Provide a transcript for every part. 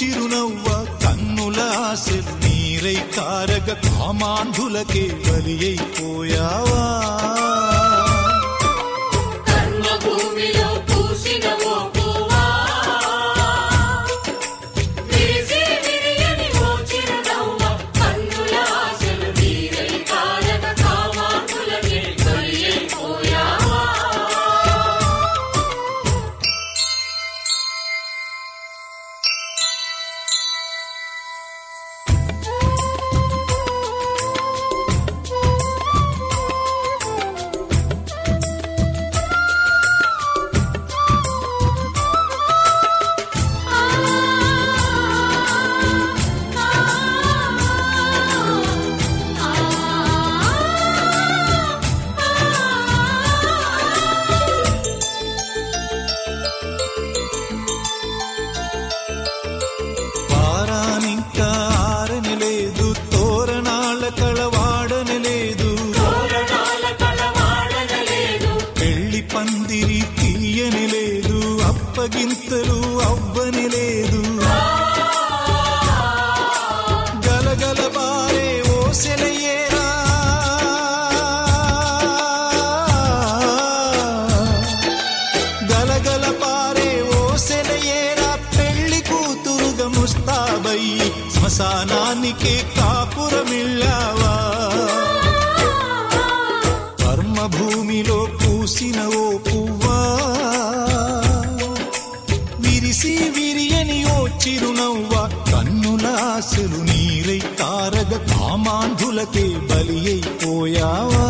చిరునవ్వ కన్నుల ఆశలు నీరై కారగ కామాంధులకే బలి అయిపోయావా కర్మభూమిలో పూసిన ఓ పువ్వా విరిసి విరియని ఓ చిరునవ్వ కన్నుల ఆశలు నీరై కారక కామాంధులకే బలి అయిపోయావా వారానింకా ఆరని లేదు తోరణాల కళవాడని లేదు తోరణాల కళవాడనలేదు పెళ్లి పందిరి తీయని లేదు అప్పగింతలు అవ్వని లేదు గలగల బారే ఓసెలయ్యేరా గలగల పారే ఓసెలయ్యేరా పెళ్లి కూతురుగా ముస్తాబయ్యి శ్మశానానికి కాపురమిళ్ళావా కర్మభూమిలో పూసిన ఓ పువ్వా విరిసి విరియని ఓ చిరునవ్వ కన్నుల ఆశలు నీరై తారగ కామాంధులకే బలి అయిపోయావా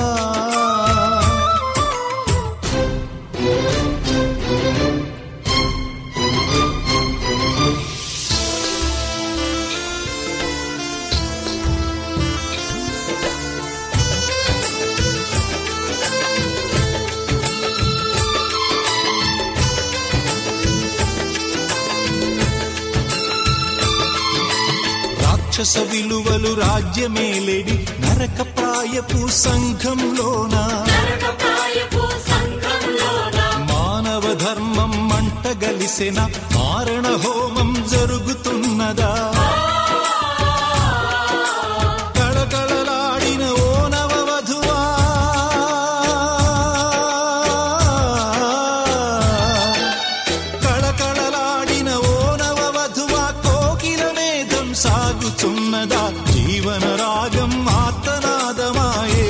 రాక్షస విలువలు రాజ్యమేలెడి నరక ప్రాయపు సంఘంలోనా నరకప్రాయపు సంఘంలోన మానవ ధర్మం మంటగలిసిన మారణ హోమం జరుగుతున్నదా కళకళలాడిన ఓ నవవధువా కళకళలాడిన ఓ నవవధువా కోకిల వేదం సాగుతున్నదా జీవన రాగం ఆర్తనాదమాయే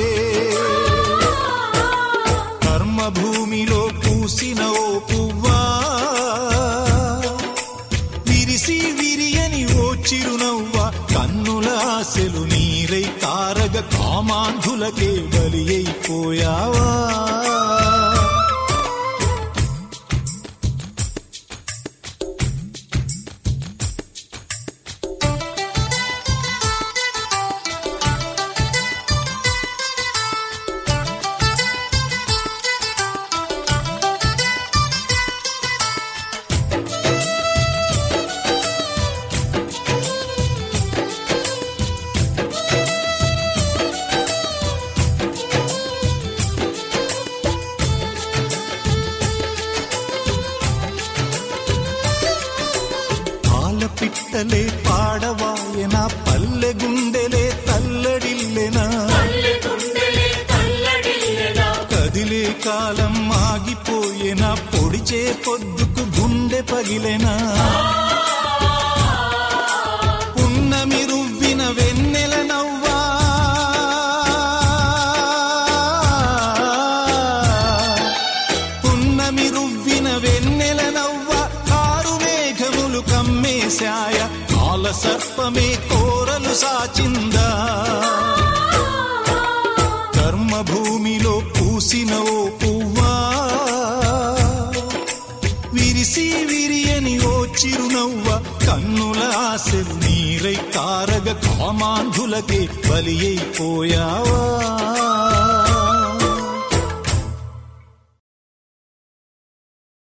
కర్మభూమిలో పూసిన ఓ పువ్వా విరిసి విరియని ఓ చిరునవ్వ కన్నుల ఆశలు నీరై కారగ కామాంధులకే బలి అయిపోయావా పాల పిట్టలే పాడవాయన పల్లె గుండెలే తల్లడిల్లెనా పల్లె గుండెలే తల్లడిల్లెనా కదిలే కాలం ఆగిపోయిన పొడిచే పొద్దుకు గుండె పగిలెనా పున్నమి రువ్విన వెన్నెల నవ్వా పున్నమి రువ్విన వెన్నెల నవ్వ కారు మేఘములు కమ్మేశాయ కాల సర్పమే కోరలు సాచిందా కర్మభూమిలో పూసిన ఓ పువ్వా విరిసి విరియని ఓ చిరునవ్వ కన్నుల ఆశలు నీరై కారగ కామాంధులకే బలి అయిపోయావా